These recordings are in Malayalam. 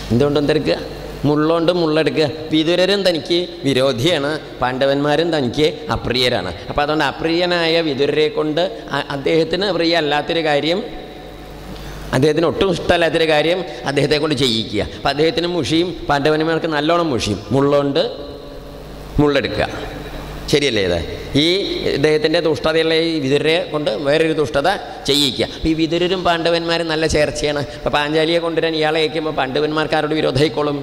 എന്തുകൊണ്ട് എന്തെടുക്കുക മുള്ളുകൊണ്ട് മുള്ളെടുക്കുക വിതുരരും തനിക്ക് വിരോധിയാണ് പാണ്ഡവന്മാരും തനിക്ക് അപ്രിയരാണ് അപ്പോൾ അതുകൊണ്ട് അപ്രിയനായ വിതുരരെ കൊണ്ട് അ- അദ്ദേഹത്തിന് പ്രിയ അല്ലാത്തൊരു കാര്യം അദ്ദേഹത്തിന് ഒട്ടും ഇഷ്ടമല്ലാത്തൊരു കാര്യം അദ്ദേഹത്തെ കൊണ്ട് ചെയ്യിക്കുക അപ്പം അദ്ദേഹത്തിന് മുഷിയും പാണ്ഡവന്മാർക്ക് നല്ലോണം മുഷിയും മുള്ളുകൊണ്ട് മുള്ളെടുക്കുക ശരിയല്ലേ ഇത് ഈ ഇദ്ദേഹത്തിൻ്റെ ദുഷ്ടതയുള്ള ഈ വിതുരരെ കൊണ്ട് വേറൊരു ദുഷ്ടത ചെയ്യിക്കുക അപ്പോൾ ഈ വിതുരരും പാണ്ഡവന്മാരും നല്ല ചേർച്ചയാണ് അപ്പോൾ പാഞ്ചാലിയെ കൊണ്ടുവരാൻ ഇയാളെ അയക്കുമ്പോൾ പാണ്ഡവന്മാർക്കാരോട് വിരോധമായിക്കോളും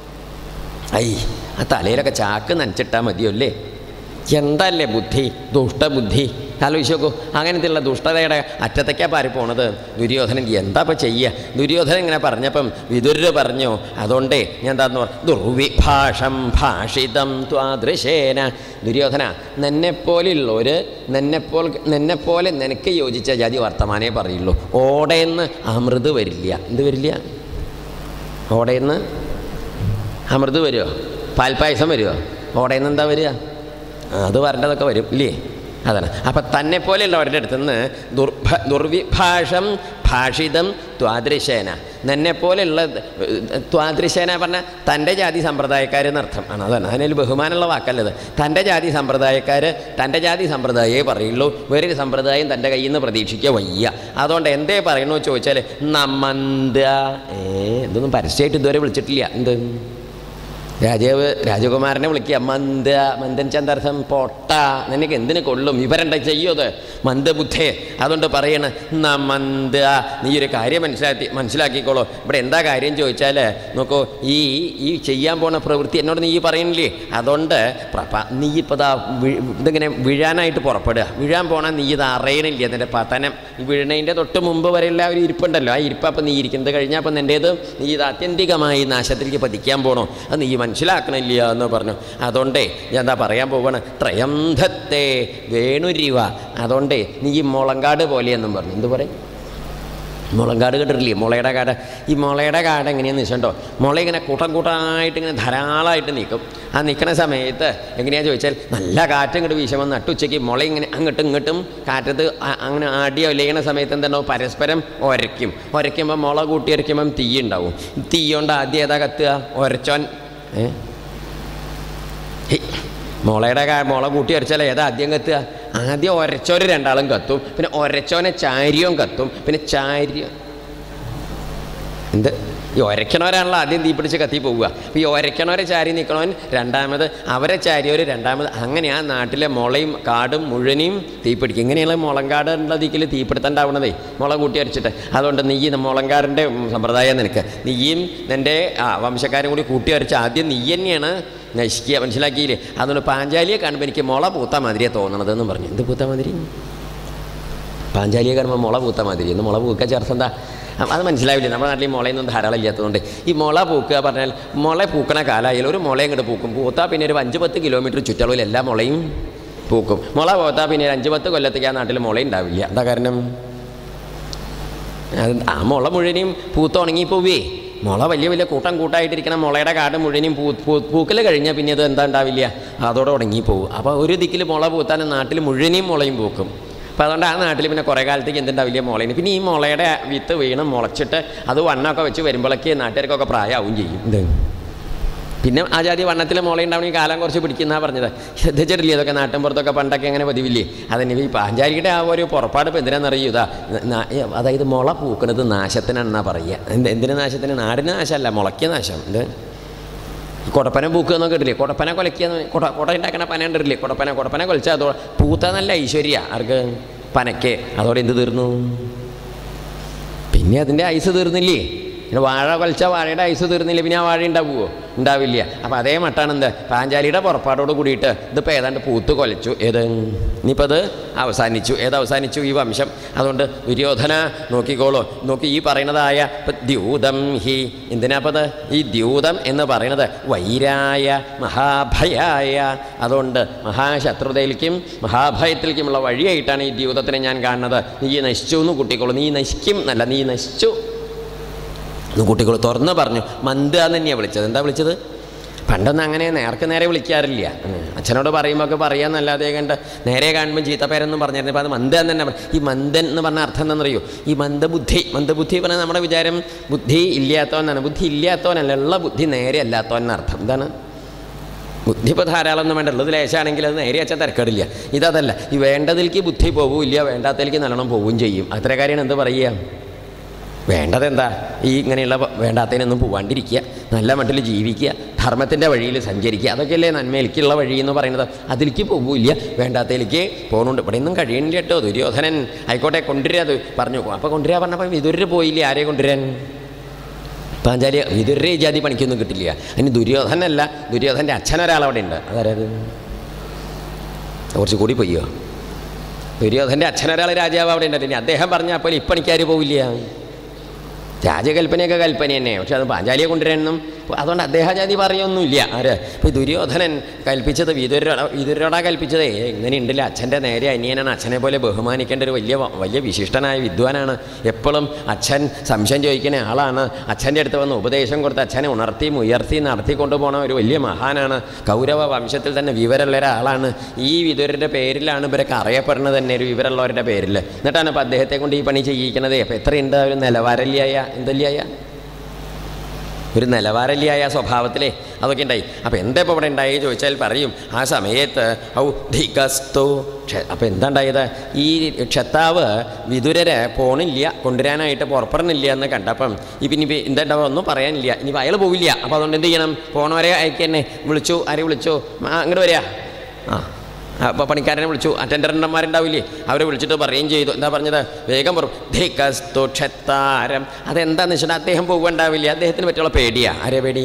ഐ ആ തലയിലൊക്കെ ചാക്ക് നനച്ചിട്ടാൽ മതിയോ അല്ലേ എന്തല്ലേ ബുദ്ധി ദുഷ്ടബുദ്ധി ആലോചിച്ച് നോക്കൂ അങ്ങനത്തെയുള്ള ദുഷ്ടതയുടെ അറ്റത്തേക്കാണ് പാരി പോണത് ദുര്യോധനൻ എന്താ ഇപ്പം ചെയ്യുക ദുര്യോധനൻ ഇങ്ങനെ പറഞ്ഞപ്പം വിതുര് പറഞ്ഞു അതുകൊണ്ടേ ഞാൻ എന്താന്ന് പറഞ്ഞു ദുർവിഭാഷം ഭാഷിതം ത്വാദൃശേന ദുര്യോധന നിന്നെപ്പോലെയുള്ളവർ നിന്നെപ്പോൾ നിന്നെപ്പോലെ നിനക്ക് യോജിച്ച ജാതി വർത്തമാനേ പറയുള്ളൂ ഓടേന്ന് അമൃത് വരില്ല എന്ത് വരില്ല ഓടേന്ന് അമൃത് വരുമോ പാൽപ്പായസം വരുമോ ഓടയിൽ നിന്ന് എന്താ വരിക ആ, അത് വരേണ്ടതൊക്കെ വരും ഇല്ലേ അതാണ് അപ്പം തന്നെ പോലെയുള്ളവരുടെ അടുത്ത് നിന്ന് ദുർഭ ദുർവിഭാഷം ഭാഷിതം ത്വാദൃശേന നിന്നെ പോലെയുള്ള ത്വാദൃശേന പറഞ്ഞാൽ തൻ്റെ ജാതി സമ്പ്രദായക്കാരെന്നർത്ഥം ആണ് അതാണ് അതിനൊരു ബഹുമാനമുള്ള വാക്കല്ലത് തൻ്റെ ജാതി സമ്പ്രദായക്കാർ തൻ്റെ ജാതി സമ്പ്രദായമേ പറയുള്ളൂ വേറൊരു സമ്പ്രദായം തൻ്റെ കയ്യിൽ നിന്ന് പ്രതീക്ഷിക്കുക വയ്യ അതുകൊണ്ട് എന്തേ പറയണു ചോദിച്ചാൽ നമ്മന്ത ഏ ഇതൊന്നും പരസ്യമായിട്ട് ഇതുവരെ വിളിച്ചിട്ടില്ല എന്ത് രാജാവ് രാജകുമാരനെ വിളിക്കുക മന്ദ മന്ദൻ ചന്തർത്ഥം പൊട്ട നിനക്ക് എന്തിനു കൊള്ളും ഇവരെന്താ ചെയ്യത് മന്ദബുദ്ധേ അതുകൊണ്ട് പറയണ ന മന്ദ നീ ഒരു കാര്യം മനസ്സിലാക്കി മനസ്സിലാക്കിക്കോളൂ ഇവിടെ എന്താ കാര്യം ചോദിച്ചാൽ നോക്കൂ ഈ ഈ ചെയ്യാൻ പോണ പ്രവൃത്തി എന്നോട് നീ പറയണില്ലേ അതുകൊണ്ട് പ്രപ നീ ഇപ്പോൾ ദാ വി- ഇതിങ്ങനെ വീഴാനായിട്ട് പുറപ്പെടുക വീഴാൻ പോണ നീ ഇത് അറിയണില്ല അതിൻ്റെ പതനം ഈ വീഴണതിൻ്റെ തൊട്ട് മുമ്പ് വരെയുള്ള ആ ഒരു ഇരിപ്പുണ്ടല്ലോ ആ ഇരിപ്പ് അപ്പം നീ ഇരിക്കുന്നത് കഴിഞ്ഞാൽ അപ്പം നിൻ്റേത് നീ ഇത് ആത്യന്തികമായി നാശത്തിലേക്ക് പതിക്കാൻ പോണോ അത് നീ മനസ്സിലാക്കണില്ല എന്ന് പറഞ്ഞു അതുകൊണ്ടേ ഞാൻ എന്താ പറയാൻ പോവാണ് ത്രയംധത്തെ വേണുരിവ അതുകൊണ്ടേ നീ ഈ മുളങ്കാട് പോലെയെന്നും പറഞ്ഞു എന്ത് പറയും മുളങ്കാട് കേട്ടിട്ടില്ലേ മുളയുടെ കാട് ഈ മുളയുടെ കാട് എങ്ങനെയാണെന്ന് വെച്ചിട്ടുണ്ടോ മുള ഇങ്ങനെ കൂട്ടം കൂട്ടമായിട്ട് ഇങ്ങനെ ധാരാളമായിട്ട് നിൽക്കും ആ നിൽക്കുന്ന സമയത്ത് എങ്ങനെയാണെന്ന് ചോദിച്ചാൽ നല്ല കാറ്റ് ഇങ്ങോട്ട് വീശുമ്പോൾ നട്ടുച്ചയ്ക്ക് മുള ഇങ്ങനെ അങ്ങോട്ടും ഇങ്ങോട്ടും കാറ്റത്ത് ആ- അങ്ങനെ ആടിയോ ലയിക്കണ സമയത്ത് എന്താണോ പരസ്പരം ഒരയ്ക്കും ഒരയ്ക്കുമ്പോൾ മുള കൂട്ടി ഒരയ്ക്കുമ്പം തീ ഉണ്ടാവും തീ കൊണ്ട് ആദ്യം ഏതാ കത്തുക ഒരച്ചോൻ ഏ ഹേയ്, മുളയുടെ കാ മുള കൂട്ടി അരച്ചാൽ ഏതാ ആദ്യം കത്തുക ആദ്യം ഒരച്ചോര് രണ്ടാളും കത്തും പിന്നെ ഒരച്ചോനെ ചാരിയും കത്തും പിന്നെ ചാര്യ എന്ത് ഈ ഒരയ്ക്കണവരാണല്ലോ ആദ്യം തീ പിടിച്ച് കത്തി പോവുക അപ്പോൾ ഈ ഒരയ്ക്കണവരെ ചാരി നിൽക്കണവൻ രണ്ടാമത് അവരെ ചാരിയവർ രണ്ടാമത് അങ്ങനെ ആ നാട്ടിലെ മുളയും കാടും മുഴുവനെയും തീപിടിക്കും ഇങ്ങനെയുള്ള മുളങ്കാടുള്ള ദിക്കിൽ തീപിടുത്തണ്ടാവണതേ മുള കൂട്ടി അരച്ചിട്ട് അതുകൊണ്ട് നീ ഈ മുളങ്കാടിൻ്റെ സമ്പ്രദായം നിനക്ക് നീയും നിൻ്റെ ആ വംശക്കാരും കൂടി കൂട്ടി അരച്ച് ആദ്യം നീ തന്നെയാണ് നശിക്കുക മനസ്സിലാക്കിയില്ലേ അതുകൊണ്ട് പാഞ്ചാലിയെ കാണുമ്പോൾ എനിക്ക് മുള പൂത്ത മാതിരിയാണ് തോന്നണതെന്ന് പറഞ്ഞു എന്ത് പൂത്ത മാതിരി പാഞ്ചാലിയെ കാണുമ്പോൾ മുള പൂത്ത മാതിരി എന്ന് മുള പൂക്ക ചേർത്ത് എന്താ അ- അത് മനസ്സിലാവില്ല നമ്മുടെ നാട്ടിൽ ഈ മുളയൊന്നും ധാരാളം ഇല്ലാത്തതുകൊണ്ട് ഈ മുള പൂക്കുക പറഞ്ഞാൽ മുള പൂക്കണ കാലമായാലും ഒരു മുളയും ഇങ്ങോട്ട് പൂക്കും പൂത്താൽ പിന്നെ ഒരു അഞ്ച് പത്ത് കിലോമീറ്റർ ചുറ്റളവിൽ എല്ലാ മുളയും പൂക്കും മുള പൂത്താൽ പിന്നെ ഒരു അഞ്ച് പത്ത് കൊല്ലത്തേക്ക് ആ നാട്ടിൽ മുള ഉണ്ടാവില്ല എന്താ കാരണം അത് ആ മുള മുഴുവനും പൂത്തുണങ്ങി പോവേ മുള വലിയ വലിയ കൂട്ടം കൂട്ടായിട്ടിരിക്കണ മുളയുടെ കാട് മുഴുവനും പൂ പൂ പൂക്കൽ കഴിഞ്ഞാൽ പിന്നെ അത് എന്താ ഉണ്ടാവില്ല അതോടെ ഉണങ്ങി പോകും അപ്പോൾ ഒരു ദിക്കിൽ മുള പൂത്താൻ നാട്ടിൽ മുഴുവനും മുളയും പൂക്കും അപ്പോൾ അതുകൊണ്ട് ആ നാട്ടിൽ പിന്നെ കുറേ കാലത്തേക്ക് എന്തുണ്ടാവില്ല മുളയിന് പിന്നെ ഈ മുളയുടെ വിത്ത് വീണ് മുളച്ചിട്ട് അത് വണ്ണമൊക്കെ വെച്ച് വരുമ്പോഴേക്ക് നാട്ടുകാർക്കൊക്കെ പ്രായമാവും ചെയ്യും ഇത് പിന്നെ ആ ജാതി വണ്ണത്തിൽ മുളയുണ്ടാവണമെങ്കിൽ കാലം കുറച്ച് പിടിക്കുന്ന പറഞ്ഞത് ശ്രദ്ധിച്ചിട്ടില്ലേ ഇതൊക്കെ നാട്ടിൻപുറത്തൊക്കെ പണ്ടൊക്കെ അങ്ങനെ പതിവില്ലേ അതന്നെ ഈ പാഞ്ചാലിയുടെ ആ ഒരു പുറപ്പാട് ഇപ്പം എന്തിനാണെന്നറിയൂ ഇതാ ന- അതായത് മുള പൂക്കുന്നത് നാശത്തിനാണെന്നാ പറയുക എന്ത് എന്തിന് നാശത്തിന് നാടിന് നാശമല്ല മുളയ്ക്ക് നാശം എന്ത് കൊടപ്പന പൂക്കുക എന്നൊക്കെ ഇട്ടില്ലേ കൊടപ്പന കൊലയ്ക്കുക കൊട കൊട ഉണ്ടാക്കണ പന ഉണ്ടില്ലേ കൊടപ്പന കൊടപ്പന കൊലച്ചാൽ അതോ പൂത്ത നല്ല ഐശ്വര്യ ആർക്ക് പനയ്ക്ക് അതോടെ എന്ത് തീർന്നു പിന്നെ അതിൻ്റെ ഐസ് തീർന്നില്ലേ പിന്നെ വാഴ കൊലച്ച വാഴയുടെ ഐസ് തീർന്നില്ല പിന്നെ ആ വാഴ ഉണ്ടാവുമോ ഉണ്ടാവില്ല അപ്പം അതേ മട്ടാണ് എന്ത് പാഞ്ചാലിയുടെ പുറപ്പാടോട് കൂടിയിട്ട് ഇതിപ്പോൾ ഏതാണ്ട് പൂത്ത് കൊലച്ചു ഏത് ഇനിയിപ്പോൾ അത് അവസാനിച്ചു ഏത് അവസാനിച്ചു ഈ വംശം അതുകൊണ്ട് ദുര്യോധന നോക്കിക്കോളൂ നോക്കി ഈ പറയുന്നതായ ഇപ്പം ദ്യൂതം ഹി എന്തിനാപ്പത് ഈ ദ്യൂതം എന്ന് പറയുന്നത് വൈരായ മഹാഭയായ അതുകൊണ്ട് മഹാശത്രുതയിലേക്കും മഹാഭയത്തിലേക്കുമുള്ള വഴിയായിട്ടാണ് ഈ ദ്യൂതത്തിനെ ഞാൻ കാണുന്നത് നീ നശിച്ചു എന്ന് കൂട്ടിക്കോളൂ നീ നശിക്കും എന്നല്ല നീ നശിച്ചു എന്ന് കുട്ടികൾ തുറന്ന് പറഞ്ഞു മന്ദ എന്ന് തന്നെയാണ് വിളിച്ചത് എന്താ വിളിച്ചത് പണ്ടൊന്നും അങ്ങനെ നേർക്ക് നേരെ വിളിക്കാറില്ല ഉം. അച്ഛനോട് പറയുമ്പോൾ ഒക്കെ പറയാന്നല്ലാതെ കണ്ട് നേരെ കാണുമ്പോൾ ചീത്തപ്പേരെന്നും പറഞ്ഞിരുന്നു അപ്പോൾ അത് മന്ദൻ തന്നെ പറയും. ഈ മന്ദൻ എന്ന് പറഞ്ഞ അർത്ഥം എന്താണെന്നറിയോ ഈ മന്ദബുദ്ധി മന്ദബുദ്ധി പറഞ്ഞാൽ നമ്മുടെ വിചാരം ബുദ്ധി ഇല്ലാത്തവനാണ് ബുദ്ധി ഇല്ലാത്തവനല്ല ഉള്ള ബുദ്ധി നേരെ അല്ലാത്തവൻ അർത്ഥം എന്താണ് ബുദ്ധി ഇപ്പോൾ ധാരാളം ഒന്നും വേണ്ട ഉള്ളത് ലേശാണെങ്കിൽ അത് നേരെ വെച്ചാൽ തിരക്കേടില്ല ഇതതല്ല ഈ വേണ്ടതിലേക്ക് ബുദ്ധി പോവില്ല വേണ്ടാത്തതിലേക്ക് നല്ലോണം പോവുകയും ചെയ്യും അത്ര കാര്യമാണ് എന്ത് പറയുക വേണ്ടത് എന്താ ഈ ഇങ്ങനെയുള്ള വ- വേണ്ടാത്തതിനൊന്നും പോവാണ്ടിരിക്കുക നല്ല മട്ടിൽ ജീവിക്കുക ധർമ്മത്തിൻ്റെ വഴിയിൽ സഞ്ചരിക്കുക അതൊക്കെയല്ലേ നന്മയിലേക്കുള്ള വഴി എന്ന് പറയുന്നത് അതിലേക്ക് പോവില്ല വേണ്ടാത്തതിലേക്ക് പോകുന്നുണ്ട് ഇവിടെ ഒന്നും കഴിയണില്ല കേട്ടോ ദുര്യോധനൻ ആയിക്കോട്ടെ കൊണ്ടുവരിക അത് പറഞ്ഞു അപ്പോൾ കൊണ്ടുവരിക പറഞ്ഞപ്പോൾ വിതുരർ പോയില്ലേ ആരെ കൊണ്ടുവരാൻ പാഞ്ചാലി വിതുരരെ ഈ ജാതി പണിക്കൊന്നും കിട്ടില്ല അതിന് ദുര്യോധനല്ല ദുര്യോധൻ്റെ അച്ഛനൊരാളവിടെ ഉണ്ട് അതാരത് കുറച്ച് കൂടി പോയോ ദുര്യോധൻ്റെ അച്ഛനൊരാൾ രാജാവ് അവിടെ ഉണ്ട് ഇനി അദ്ദേഹം പറഞ്ഞാൽ അപ്പോൾ ഇപ്പണിക്കാർ പോവില്ല രാജകൽപ്പനയൊക്കെ കൽപ്പന തന്നെ പക്ഷെ അത് പാഞ്ചാലിയെ കൊണ്ടുവരാനൊന്നും അതുകൊണ്ട് അദ്ദേഹജാതി പറയൊന്നുമില്ല ആര് ഇപ്പോൾ ദുര്യോധനൻ കൽപ്പിച്ചത് വിതുരോട വിതുരോടാ കൽപ്പിച്ചതേ ഇങ്ങനെ ഉണ്ടല്ലോ അച്ഛൻ്റെ നേരെ അനിയനാണ് അച്ഛനെ പോലെ ബഹുമാനിക്കേണ്ട ഒരു വലിയ വ- വലിയ വിശിഷ്ടനായ വിദ്വാനാണ് എപ്പോഴും അച്ഛൻ സംശയം ചോദിക്കുന്ന ആളാണ് അച്ഛൻ്റെ അടുത്ത് വന്ന് ഉപദേശം കൊടുത്ത് അച്ഛനെ ഉണർത്തിയും ഉയർത്തി നടത്തി കൊണ്ടുപോകണ ഒരു വലിയ മഹാനാണ് കൗരവ വംശത്തിൽ തന്നെ വിവരമുള്ള ഒരാളാണ് ഈ വിതുരൻ്റെ പേരിലാണ് ഇവരൊക്കെ അറിയപ്പെടുന്നത് തന്നെ ഒരു വിവരമുള്ളവരുടെ പേരിൽ എന്നിട്ടാണ് ഇപ്പോൾ അദ്ദേഹത്തെ കൊണ്ട് ഈ പണി ചെയ്യിക്കണത് അപ്പോൾ എത്രയുണ്ട് ഒരു നിലവാരല്യായ എന്തല്യായ ഒരു നിലവാരല്യായ സ്വഭാവത്തിലേ അതൊക്കെ ഉണ്ടായി അപ്പോൾ എന്താ ഇപ്പോൾ ഇവിടെ ഉണ്ടായി ചോദിച്ചാൽ പറയും ആ സമയത്ത് ഔദ്ധികസ്തു അപ്പോൾ എന്താ ഉണ്ടായത് ഈ ക്ഷത്താവ് വിതുരരെ പോണില്ല കൊണ്ടുവരാനായിട്ട് പുറപ്പെടണില്ല എന്ന് കണ്ടപ്പം ഈ പിന്നെ ഇപ്പം എന്താ ഉണ്ടാവുക ഒന്നും പറയാനില്ല ഇനി അയാൾ പോവില്ല അപ്പോൾ അതുകൊണ്ട് എന്ത് ചെയ്യണം പോണവരെ അയക്കന്നെ വിളിച്ചു ആരെ വിളിച്ചു ആ, അങ്ങോട്ട് വരിക ആ അപ്പോൾ പണിക്കാരനെ വിളിച്ചു അറ്റൻഡർമാരുണ്ടാവില്ലേ അവരെ വിളിച്ചിട്ട് പറയുകയും ചെയ്തു എന്താ പറഞ്ഞത് വേഗം പറയും ധികസ്തു ക്ഷത്താരം അതെന്താന്ന് വെച്ചാൽ അദ്ദേഹം പോവുണ്ടാവില്ല അദ്ദേഹത്തിന് പറ്റിയുള്ള പേടിയാ ആരെ പേടി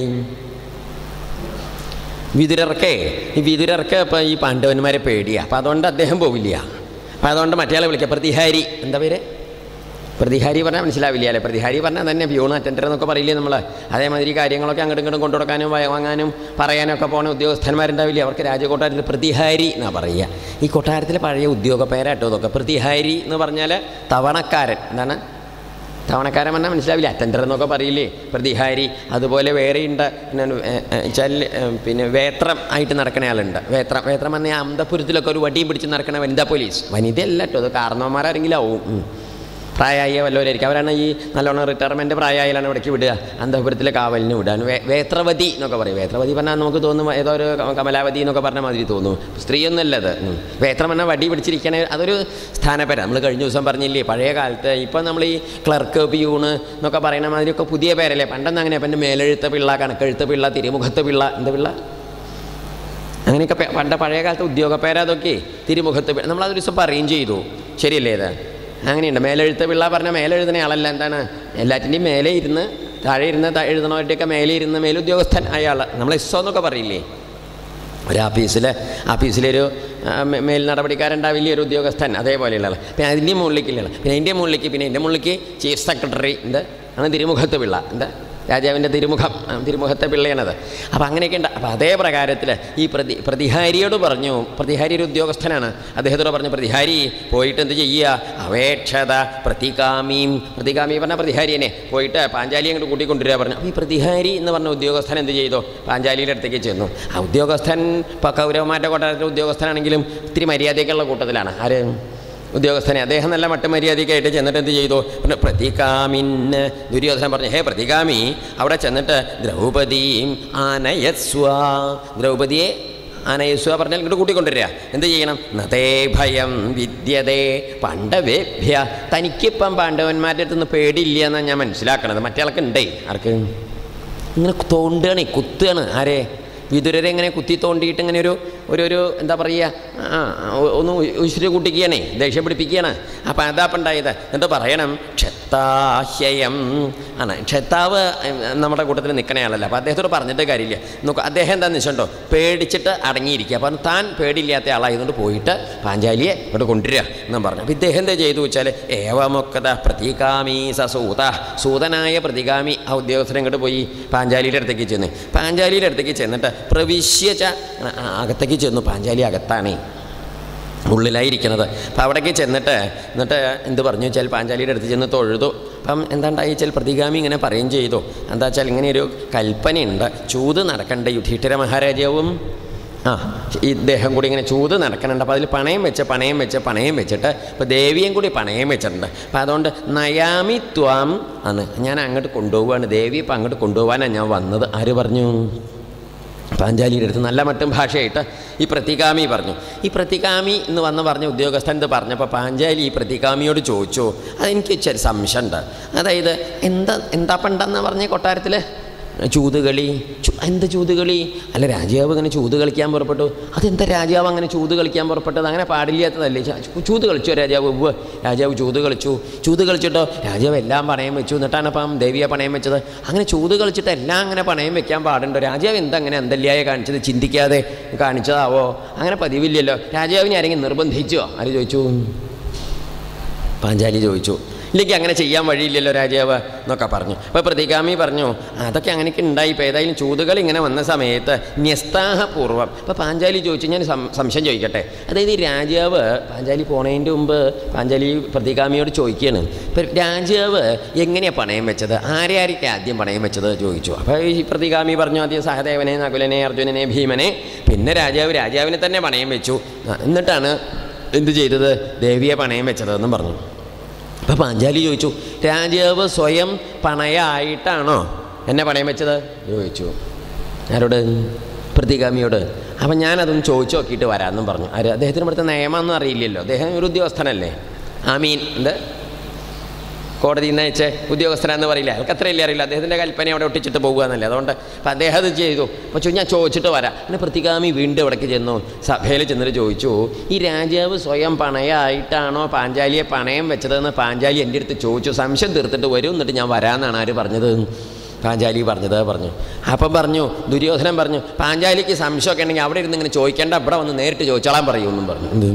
വിതുരർക്ക് ഈ വിതുരർക്ക് ഇപ്പം ഈ പാണ്ഡവന്മാരെ പേടിയാ അപ്പം അതുകൊണ്ട് അദ്ദേഹം പോവില്ല അപ്പം അതുകൊണ്ട് മറ്റേയാളെ വിളിക്കുക പ്രതിഹാരി എന്താ പേര് പ്രതിഹാരി പറഞ്ഞാൽ മനസ്സിലാവില്ല അല്ലേ പ്രതിഹാരി പറഞ്ഞാൽ തന്നെ പ്യൂണ് അറ്റൻഡർ എന്നൊക്കെ പറയില്ലേ നമ്മൾ അതേമാതിരി കാര്യങ്ങളൊക്കെ അങ്ങോട്ടും ഇങ്ങോട്ടും കൊണ്ടുകൊടുക്കാനും വ- വാങ്ങാനും പറയാനൊക്കെ പോണ ഉദ്യോഗസ്ഥന്മാരുണ്ടാവില്ല അവർക്ക് രാജകൊട്ടാരത്തിൽ പ്രതിഹാരി എന്നാ പറയുക ഈ കൊട്ടാരത്തിലെ പഴയ ഉദ്യോഗ പേരാട്ടോ ഇതൊക്കെ പ്രതിഹാരി എന്ന് പറഞ്ഞാൽ തവണക്കാരൻ എന്താണ് തവണക്കാരൻ പറഞ്ഞാൽ മനസ്സിലാവില്ല അറ്റൻഡർ എന്നൊക്കെ പറയില്ലേ പ്രതിഹാരി അതുപോലെ വേറെയുണ്ട് പിന്നെ ഏ, ഏ, വെച്ചാൽ ഏ, പിന്നെ വേത്രം ആയിട്ട് നടക്കുന്ന ആളുണ്ട് വേത്രം വേത്രം പറഞ്ഞാൽ അന്തപുരത്തിലൊക്കെ ഒരു വടിയും പിടിച്ച് നടക്കണ വനിതാ പോലീസ് വനിതയല്ല കേട്ടോ അത് കാരണവന്മാരാരെങ്കിലും ആവും ഉം. പ്രായമായ വല്ലവരായിരിക്കും അവരാണ് ഈ നല്ലോണം റിട്ടയർമെൻറ്റ് പ്രായമായാലാണ് ഇവിടേക്ക് വിടുക അന്തപുരത്തിലെ കാവലിന് വിടാൻ വേ വേത്രവതി എന്നൊക്കെ പറയും വേത്രവതി പറഞ്ഞാൽ നമുക്ക് തോന്നും ഏതോ ഒരു ക- കമലാവതി എന്നൊക്കെ പറഞ്ഞ മാതിരി തോന്നും സ്ത്രീയൊന്നുമല്ല അത് ഉം. വേത്രം പറഞ്ഞാൽ വടി പിടിച്ചിരിക്കണ അതൊരു സ്ഥാനപ്പേര നമ്മൾ കഴിഞ്ഞ ദിവസം പറഞ്ഞില്ലേ പഴയ കാലത്ത് ഇപ്പം നമ്മൾ ഈ ക്ലർക്ക് പിയൂണ് എന്നൊക്കെ പറയുന്ന മാതിരിയൊക്കെ പുതിയ പേരല്ലേ പണ്ടൊന്നും അങ്ങനെ അപ്പം എൻ്റെ മേലെഴുത്ത പിള്ള കണക്കെഴുത്ത പിള്ള തിരുമുഖത്ത് പിള്ള എന്ത് പിള്ള അങ്ങനെയൊക്കെ പെ- പണ്ട് പഴയ കാലത്ത് ഉദ്യോഗ പേരതൊക്കെ തിരുമുഖത്ത് പി- നമ്മളതൊരു ദിവസം പറയുകയും ചെയ്തു ശരിയല്ലേ ഇത് അങ്ങനെയുണ്ട് മേലെഴുത്ത പിള്ള പറഞ്ഞ മേലെഴുതുന്ന ആളല്ല എന്താണ് എല്ലാറ്റിൻ്റെയും മേലെ ഇരുന്ന് താഴെ ഇരുന്ന് ത- എഴുതണവരുടെയൊക്കെ മേലെ ഇരുന്ന് മേലുദ്യോഗസ്ഥൻ അയാൾ നമ്മൾ എസ്സോ എന്നൊക്കെ പറയില്ലേ ഒരു ആഫീസിൽ ആഫീസിലൊരു ആ, മേ- മേൽ നടപടിക്കാരുണ്ടാവില്ലേ ഒരു ഉദ്യോഗസ്ഥൻ അതേപോലെയുള്ള ആൾ പിന്നെ അതിൻ്റെ മുകളിലേക്കുള്ള ആൾ പിന്നെ അതിൻ്റെ മുകളിലേക്ക് പിന്നെ എൻ്റെ മുകളിലേക്ക് ചീഫ് സെക്രട്ടറി എന്ത് ആണ് തിരുമുഖത്ത് പിള്ള എന്താ രാജാവിൻ്റെ തിരുമുഖം ആ, തിരുമുഖത്തെ പിള്ളയാണത് അപ്പോൾ അങ്ങനെയൊക്കെ ഉണ്ട് അപ്പോൾ അതേ പ്രകാരത്തിൽ ഈ പ്രതി പ്രതിഹാരിയോട് പറഞ്ഞു പ്രതിഹാരി ഒരു ഉദ്യോഗസ്ഥനാണ് അദ്ദേഹത്തോട് പറഞ്ഞു പ്രതിഹാരി പോയിട്ട് എന്ത് ചെയ്യുക അവേക്ഷത പ്രതികാമീം പ്രതികാമി പറഞ്ഞ പ്രതിഹാരിനെ പോയിട്ട് പാഞ്ചാലി അങ്ങോട്ട് കൂട്ടിക്കൊണ്ടുവരിക പറഞ്ഞു അപ്പോൾ ഈ പ്രതിഹാരി എന്ന് പറഞ്ഞ ഉദ്യോഗസ്ഥൻ എന്ത് ചെയ്തു പാഞ്ചാലിയുടെ അടുത്തേക്ക് ചെന്നു ആ ഉദ്യോഗസ്ഥൻ ഇപ്പോൾ കൗരവന്മാരുടെ കൊട്ടാരത്തിലെ ഉദ്യോഗസ്ഥനാണെങ്കിലും ഇത്തിരി മര്യാദയ്ക്കുള്ള കൂട്ടത്തിലാണ് ആര് ഉദ്യോഗസ്ഥനെ അദ്ദേഹം നല്ല മട്ടുമര്യാദയ്ക്കായിട്ട് ചെന്നിട്ട് എന്ത് ചെയ്തു പിന്നെ പ്രതികാമിന് ദുര്യോധനൻ പറഞ്ഞു ഹേ പ്രതികാമി അവിടെ ചെന്നിട്ട് ദ്രൗപദീം ആനയസ്വ ദ്രൗപദിയെ ആനയസ്വ പറഞ്ഞാൽ ഇങ്ങോട്ട് കൂട്ടിക്കൊണ്ടുവരിക എന്ത് ചെയ്യണം നതേ ഭയം വിദ്യതേ പണ്ഡവേഭ്യ തനിക്കിപ്പം പാണ്ഡവന്മാരുടെ അടുത്ത് നിന്ന് പേടിയില്ല എന്നാണ് ഞാൻ മനസ്സിലാക്കണത് മറ്റേ ആൾക്ക് ഉണ്ടേ ആർക്ക് ഇങ്ങനെ തോണ്ടുകയാണ് കുത്തുകയാണ് ആരെ വിതുരരെ ഇങ്ങനെ കുത്തി തോണ്ടിയിട്ട് ഇങ്ങനെ ഒരു ഒരു ഒരു എന്താ പറയുക ആ, ഒ- ഒന്ന് ഉശിരി കൂട്ടിക്കുകയാണേ ദേഷ്യം പിടിപ്പിക്കുകയാണ് അപ്പം അതാ ഇപ്പം ഉണ്ടായത് എന്നിട്ട് പറയണം ക്ഷത്താഹ്യയം ആണ് ക്ഷത്താവ് ഉം, നമ്മുടെ കൂട്ടത്തിൽ നിൽക്കണയാളല്ല അപ്പോൾ അദ്ദേഹത്തോട് പറഞ്ഞിട്ട് കാര്യമില്ല നോക്കുക അദ്ദേഹം എന്താണെന്ന് വെച്ചിട്ടുണ്ടോ പേടിച്ചിട്ട് അടങ്ങിയിരിക്കുക അപ്പം താൻ പേടിയില്ലാത്ത ആളായതുകൊണ്ട് പോയിട്ട് പാഞ്ചാലിയെ ഇവിടെ കൊണ്ടുവരിക എന്നും പറഞ്ഞു അപ്പോൾ ഇദ്ദേഹം എന്താ ചെയ്തു വെച്ചാൽ ഏവമൊക്കത പ്രതികാമി സസൂത സൂതനായ പ്രതികാമി ആ ഉദ്യോഗസ്ഥൻ ഇങ്ങോട്ട് പോയി പാഞ്ചാലിയുടെ അടുത്തേക്ക് ചെന്ന് പാഞ്ചാലിയുടെ അടുത്തേക്ക് ചെന്നിട്ട് പ്രവിശ്യ ച ആ, അകത്തേക്ക് ചെന്നു പാഞ്ചാലി അകത്താണേ ഉള്ളിലായിരിക്കണത് അപ്പം അവിടേക്ക് ചെന്നിട്ട് എന്നിട്ട് എന്ത് പറഞ്ഞു വെച്ചാൽ പാഞ്ചാലിയുടെ അടുത്ത് ചെന്ന് തൊഴുതു അപ്പം എന്താണ്ടായി വെച്ചാൽ പ്രതിഗാമി ഇങ്ങനെ പറയുകയും ചെയ്തു എന്താ വെച്ചാൽ ഇങ്ങനെ ഒരു കൽപ്പനയുണ്ട് ചൂത് നടക്കണ്ട യുധിഷ്ഠിര മഹാരാജാവും ആ ഈ ഇദ്ദേഹം കൂടി ഇങ്ങനെ ചൂത് നടക്കുന്നുണ്ട് അപ്പോൾ അതിൽ പണയം വെച്ച് പണയം വെച്ച് പണയം വെച്ചിട്ട് ഇപ്പോൾ ദേവിയും കൂടി പണയം വെച്ചിട്ടുണ്ട് അപ്പോൾ അതുകൊണ്ട് നയാമി ത്വാം ആണ് ഞാൻ അങ്ങോട്ട് കൊണ്ടുപോവാണ് ദേവി ഇപ്പം അങ്ങോട്ട് കൊണ്ടുപോകാനാണ് ഞാൻ വന്നത് ആര് പറഞ്ഞു പാഞ്ചാലിയുടെ അടുത്ത് നല്ല മട്ടും ഭാഷയായിട്ട് ഈ പ്രതികാമി പറഞ്ഞു ഈ പ്രതികാമി എന്ന് വന്ന് പറഞ്ഞ ഉദ്യോഗസ്ഥൻ ഇത് പറഞ്ഞപ്പോൾ പാഞ്ചാലി ഈ പ്രതികാമിയോട് ചോദിച്ചു അതെനിക്ക് ഇച്ചിരി സംശയമുണ്ട് അതായത് എന്താ എന്താ പണ്ടെന്ന് പറഞ്ഞ കൊട്ടാരത്തിൽ ചൂതുകളി ചു- എന്ത് ചൂതുകളി അല്ല രാജാവ് ഇങ്ങനെ ചൂത് കളിക്കാൻ പുറപ്പെട്ടു അതെന്താ രാജാവ് അങ്ങനെ ചൂത് കളിക്കാൻ പുറപ്പെട്ടത് അങ്ങനെ പാടില്ലാത്തതല്ലേ ച- ചൂത് കളിച്ചോ രാജാവ് ഉവ്വ് രാജാവ് ചൂത് കളിച്ചു ചൂത് കളിച്ചിട്ടോ രാജാവ് എല്ലാം പണയം വെച്ചു എന്നിട്ടാണ് അപ്പം ദേവിയെ പണയം വെച്ചത് അങ്ങനെ ചൂത് കളിച്ചിട്ട് എല്ലാം അങ്ങനെ പണയം വെക്കാൻ പാടുണ്ടോ രാജാവ് എന്താ അങ്ങനെ എന്തല്യായ കാണിച്ചത് ചിന്തിക്കാതെ കാണിച്ചതാവോ അങ്ങനെ പതിവില്ലല്ലോ രാജാവിനെ ആരെങ്കിലും നിർബന്ധിച്ചോ ആര് ചോദിച്ചു പാഞ്ചാലി ചോദിച്ചു ഇല്ലെങ്കിൽ അങ്ങനെ ചെയ്യാൻ വഴിയില്ലല്ലോ രാജാവ് എന്നൊക്കെ പറഞ്ഞു അപ്പോൾ പ്രതികാമി പറഞ്ഞു അതൊക്കെ അങ്ങനെയൊക്കെ ഉണ്ടായി ഇപ്പോൾ ഏതായാലും ചൂതുകൾ ഇങ്ങനെ വന്ന സമയത്ത് ന്യസ്താഹപൂർവ്വം അപ്പോൾ പാഞ്ചാലി ചോദിച്ചു ഞാൻ സം- സംശയം ചോദിക്കട്ടെ അതായത് ഈ രാജാവ് പാഞ്ചാലി പോണതിൻ്റെ മുമ്പ് പാഞ്ചാലി പ്രതികാമിയോട് ചോദിക്കുകയാണ് ഇപ്പം രാജാവ് എങ്ങനെയാണ് പണയം വെച്ചത് ആരെ ആരൊക്കെ ആദ്യം പണയം വെച്ചത് ചോദിച്ചു അപ്പോൾ ഈ പ്രതികാമി പറഞ്ഞു ആദ്യം സഹദേവനെ നകുലനെ അർജുനനെ ഭീമനെ പിന്നെ രാജാവ് രാജാവിനെ തന്നെ പണയം വെച്ചു ആ, എന്നിട്ടാണ് എന്ത് ചെയ്തത് ദേവിയെ പണയം വെച്ചതെന്നും പറഞ്ഞു അപ്പോൾ പാഞ്ചാലി ചോദിച്ചു രാജാവ് സ്വയം പണയായിട്ടാണോ എന്നെ പണയം വെച്ചത് ചോദിച്ചു ആരോട് പ്രതികാമിയോട് അപ്പം ഞാനതൊന്ന് ചോദിച്ചു നോക്കിയിട്ട് വരാമെന്നും പറഞ്ഞു ആര് അദ്ദേഹത്തിന് ഇവിടുത്തെ നിയമമൊന്നും അറിയില്ലല്ലോ അദ്ദേഹം ഒരു ഉദ്യോഗസ്ഥനല്ലേ ആമീൻ എന്ത് കോടതിയിൽ നിന്ന് അയച്ച ഉദ്യോഗസ്ഥനാന്ന് പറയില്ല അയാൾക്ക് അത്രയല്ലേ അറിയില്ല അദ്ദേഹത്തിൻ്റെ കൽപ്പന അവിടെ ഒട്ടിച്ചിട്ട് പോകുക എന്നല്ലേ അതുകൊണ്ട് അപ്പം അദ്ദേഹം അത് ചെയ്തു അപ്പോൾ ചോ ഞാൻ ചോദിച്ചിട്ട് വരാം പിന്നെ പ്രതികാമി വീണ്ടും ഇവിടേക്ക് ചെന്നു സഭയിൽ ചെന്നിട്ട് ചോദിച്ചു ഈ രാജാവ് സ്വയം പണയമായിട്ടാണോ പാഞ്ചാലിയെ പണയം വെച്ചതെന്ന് പാഞ്ചാലി എൻ്റെ അടുത്ത് ചോദിച്ചു സംശയം തീർത്തിട്ട് വരും എന്നിട്ട് ഞാൻ വരാമെന്നാണ് ആര് പറഞ്ഞത് പാഞ്ചാലി പറഞ്ഞത് പറഞ്ഞു അപ്പം പറഞ്ഞു ദുര്യോധനൻ പറഞ്ഞു പാഞ്ചാലിക്ക് സംശയമൊക്കെ ഉണ്ടെങ്കിൽ അവിടെ ഇരുന്ന് ഇങ്ങനെ ചോദിക്കേണ്ട ഇവിടെ വന്ന് നേരിട്ട് ചോദിച്ചോളാൻ പറയുമെന്നും പറഞ്ഞു എന്ത്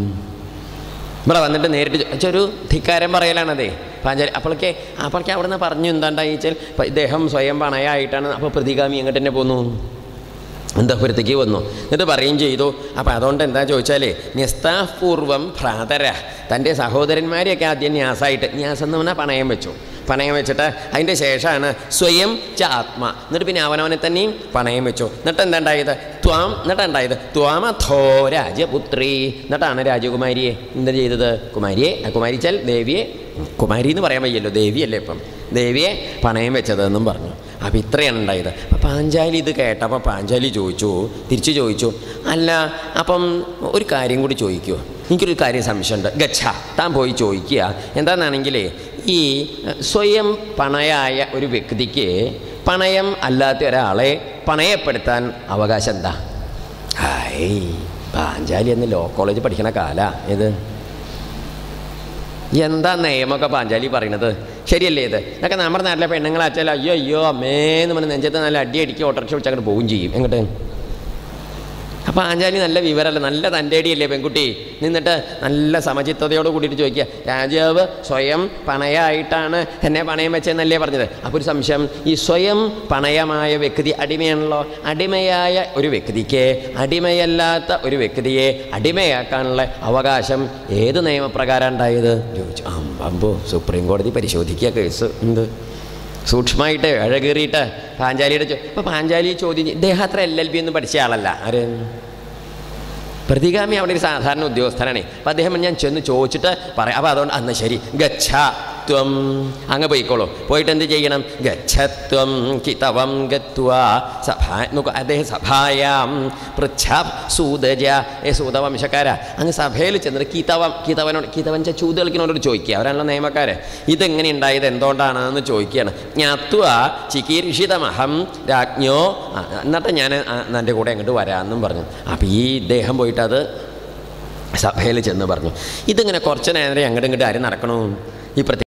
ഇവിടെ വന്നിട്ട് നേരിട്ട് ചോ- ഒരു ധിക്കാരം പറയലാണതേ പാഞ്ചാലി അപ്പോഴൊക്കെ അപ്പോഴൊക്കെ അവിടെ നിന്ന് പറഞ്ഞു എന്താണ്ടായി വെച്ചാൽ ഇപ്പം ഇദ്ദേഹം സ്വയം പണയായിട്ടാണ് അപ്പോൾ പ്രതികാമി എങ്ങോട്ട് തന്നെ പോന്നു അന്തപുരത്തേക്ക് വന്നു എന്നിട്ട് പറയുകയും ചെയ്തു അപ്പം അതുകൊണ്ട് എന്താ ചോദിച്ചാൽ ന്യസ്താപൂർവം ഭ്രാതര തൻ്റെ സഹോദരന്മാരെയൊക്കെ ആദ്യം ന്യാസായിട്ട് ന്യാസം എന്ന് പറഞ്ഞാൽ പണയം വെച്ചു പണയം വെച്ചിട്ട് അതിൻ്റെ ശേഷമാണ് സ്വയം ച ആത്മ എന്നിട്ട് പിന്നെ അവനവനെ തന്നെയും പണയം വെച്ചു എന്നിട്ട് എന്താ ഉണ്ടായത് ത്വാം എന്നിട്ട് ഉണ്ടായത് ത്വാമഥോ രാജപുത്രി എന്നിട്ടാണ് രാജകുമാരിയെ എന്താ ചെയ്തത് കുമാരിയെ ആ കുമാരിച്ചാൽ ദേവിയെ കുമാരി എന്ന് പറയാൻ വയ്യല്ലോ ദേവിയല്ലേ ഇപ്പം ദേവിയെ പണയം വെച്ചതെന്നും പറഞ്ഞു അപ്പം ഇത്രയാണ് ഉണ്ടായത് അപ്പം പാഞ്ചാലി ഇത് കേട്ടപ്പോൾ പാഞ്ചാലി ചോദിച്ചു തിരിച്ചു ചോദിച്ചു അല്ല അപ്പം ഒരു കാര്യം കൂടി ചോദിക്കുമോ എനിക്കൊരു കാര്യം സംശയമുണ്ട് ഗച്ഛ താൻ പോയി ചോദിക്കുക എന്താണെന്നാണെങ്കിലേ ഈ എഹ്, സ്വയം പണയായ ഒരു വ്യക്തിക്ക് പണയം അല്ലാത്ത ഒരാളെ പണയപ്പെടുത്താൻ അവകാശം എന്താ ഹായ് പാഞ്ചാലി എന്ന് ലോ കോളേജ് പഠിക്കണ കാല ഏത് എന്താ നിയമമൊക്കെ പാഞ്ചാലി പറയണത് ശരിയല്ലേ ഇത് ഇതൊക്കെ നമ്മുടെ നാട്ടിലെ പെണ്ണുങ്ങളാച്ചാൽ അയ്യോ അയ്യോ അമ്മേന്ന് പറഞ്ഞ് നെഞ്ചത്ത് നല്ല അടി അടിക്കുക ഓട്ടോറിക്ഷ വിളിച്ച് അങ്ങോട്ട് പോവുകയും ചെയ്യും എങ്ങോട്ട് അപ്പോൾ ആഞ്ചാലി നല്ല വിവരമല്ല നല്ല തൻ്റെ അടിയല്ലേ പെൺകുട്ടി നിന്നിട്ട് നല്ല സമചിത്തതയോട് കൂടിയിട്ട് ചോദിക്കുക രാജാവ് സ്വയം പണയായിട്ടാണ് എന്നെ പണയം വെച്ചതെന്നല്ലേ പറഞ്ഞത് അപ്പോൾ ഒരു സംശയം ഈ സ്വയം പണയമായ വ്യക്തി അടിമയാണല്ലോ അടിമയായ ഒരു വ്യക്തിക്ക് അടിമയല്ലാത്ത ഒരു വ്യക്തിയെ അടിമയാക്കാനുള്ള അവകാശം ഏത് നിയമപ്രകാരം ഉണ്ടായത് ചോദിച്ചു അമ്പോ സുപ്രീം കോടതി പരിശോധിക്കുക കേസ് എന്ത് സൂക്ഷ്മമായിട്ട് അഴകേറിയിട്ട് പാഞ്ചാലിയുടെ ചോ അപ്പോൾ പാഞ്ചാലി ചോദ്യം ചെയ്യും. ഇദ്ദേഹം അത്ര എൽ എൽ ബി ഒന്നും പഠിച്ച ആളല്ല ആര് പ്രതികാമി അവിടെ ഒരു സാധാരണ ഉദ്യോഗസ്ഥനാണ് അപ്പം അദ്ദേഹം ഞാൻ ചെന്ന് ചോദിച്ചിട്ട് പറയാം അപ്പോൾ അതുകൊണ്ട് അന്ന് ശരി ഗച്ഛ ത്വം അങ്ങ് പോയിക്കോളൂ പോയിട്ട് എന്ത് ചെയ്യണം ഗച്ഛത്വം കിതവം ഗത്വ സഭാ നോക്കൂ അദ്ദേഹം സഭായാം പൃച്ഛ സൂതജ ഏ സൂതവംശക്കാരാ അങ്ങ് സഭയിൽ ചെന്നിട്ട് കിതവം കിതവനോട് കിതവൻ ച ചൂത് കളിക്കുന്നവരോട് ചോദിക്കുക അവരാണല്ലോ നിയമക്കാർ ഇതെങ്ങനെ ഉണ്ടായത് എന്തുകൊണ്ടാണെന്ന് ചോദിക്കുകയാണ് ജ്ഞാത്വ ചികീർഷിതമഹം രാജ്ഞോ ആ, എന്നിട്ട് ഞാൻ എൻ്റെ കൂടെ അങ്ങോട്ട് വരാമെന്നും പറഞ്ഞു അപ്പോൾ ഈ ഇദ്ദേഹം പോയിട്ട് അത് സഭയിൽ ചെന്ന് പറഞ്ഞു ഇതിങ്ങനെ കുറച്ച് നേരം അങ്ങോട്ടും ഇങ്ങോട്ട് ആരും നടക്കണു ഈ പ്രത്യേക